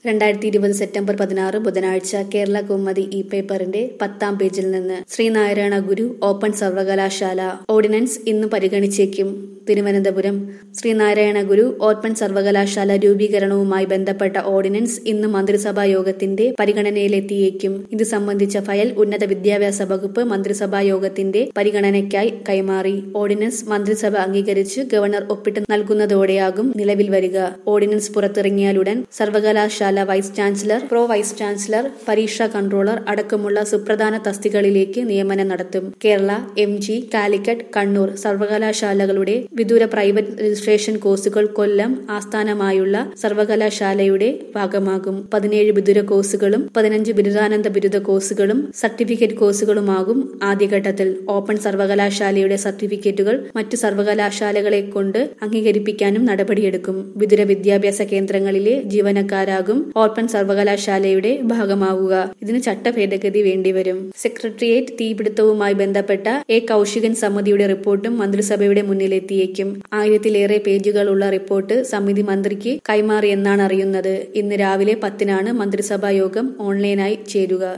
രണ്ടായിരത്തി ഇരുപത് സെപ്റ്റംബർ പതിനാറ് ബുധനാഴ്ച കേരള കൗമുദി ഇ പേപ്പറിന്റെ പത്താം പേജിൽ നിന്ന് ശ്രീനാരായണ ഗുരു ഓപ്പൺ സർവകലാശാല ഓർഡിനൻസ് ഇന്ന് പരിഗണിച്ചേക്കും തിരുവനന്തപുരം ശ്രീനാരായണ ഗുരു ഓപ്പൺ സർവകലാശാല രൂപീകരണവുമായി ബന്ധപ്പെട്ട ഓർഡിനൻസ് ഇന്ന് മന്ത്രിസഭാ യോഗത്തിന്റെ പരിഗണനയിലെത്തിയേക്കും ഇത് സംബന്ധിച്ച ഫയൽ ഉന്നത വിദ്യാഭ്യാസ വകുപ്പ് മന്ത്രിസഭാ യോഗത്തിന്റെ പരിഗണനയ്ക്കായി കൈമാറി ഓർഡിനൻസ് മന്ത്രിസഭ അംഗീകരിച്ച് ഗവർണർ ഒപ്പിട്ട് നൽകുന്നതോടെയാകും നിലവിൽ വരിക ഓർഡിനൻസ് പുറത്തിറങ്ങിയാലുടൻ സർവകലാശാല vice chancellor pro vice chancellor പരീക്ഷാ കൺട്രോളർ അടക്കമുള്ള സുപ്രധാന തസ്തികകളിലേക്ക് നിയമനം നടത്തും കേരള എം ജി കാലിക്കറ്റ് കണ്ണൂർ സർവകലാശാലകളുടെ വിദൂര പ്രൈവറ്റ് രജിസ്ട്രേഷൻ കോഴ്സുകൾ കൊല്ലം ആസ്ഥാനമായുള്ള സർവകലാശാലയുടെ ഭാഗമാകും പതിനേഴ് വിദൂര കോഴ്സുകളും പതിനഞ്ച് ബിരുദാനന്ത ബിരുദ കോഴ്സുകളും സർട്ടിഫിക്കറ്റ് കോഴ്സുകളുമാകും ആദ്യഘട്ടത്തിൽ ഓപ്പൺ സർവകലാശാലയുടെ സർട്ടിഫിക്കറ്റുകൾ മറ്റു സർവകലാശാലകളെ കൊണ്ട് അംഗീകരിപ്പിക്കാനും നടപടിയെടുക്കും വിദൂര വിദ്യാഭ്യാസ കേന്ദ്രങ്ങളിലെ ജീവനക്കാരാകും ഓപ്പൺ സർവകലാശാലയുടെ ഭാഗമാവുക ഇതിന് ചട്ടഭേദഗതി വേണ്ടിവരും സെക്രട്ടേറിയറ്റ് തീപിടുത്തവുമായി ബന്ധപ്പെട്ട എ കൌശികൻ സമിതിയുടെ റിപ്പോർട്ടും മന്ത്രിസഭയുടെ മുന്നിലെത്തിയേക്കും ആയിരത്തിലേറെ പേജുകളുള്ള റിപ്പോർട്ട് സമിതി മന്ത്രിക്ക് കൈമാറിയെന്നാണ് അറിയുന്നത് ഇന്ന് രാവിലെ പത്തിനാണ് മന്ത്രിസഭാ യോഗം ഓൺലൈനായി ചേരുക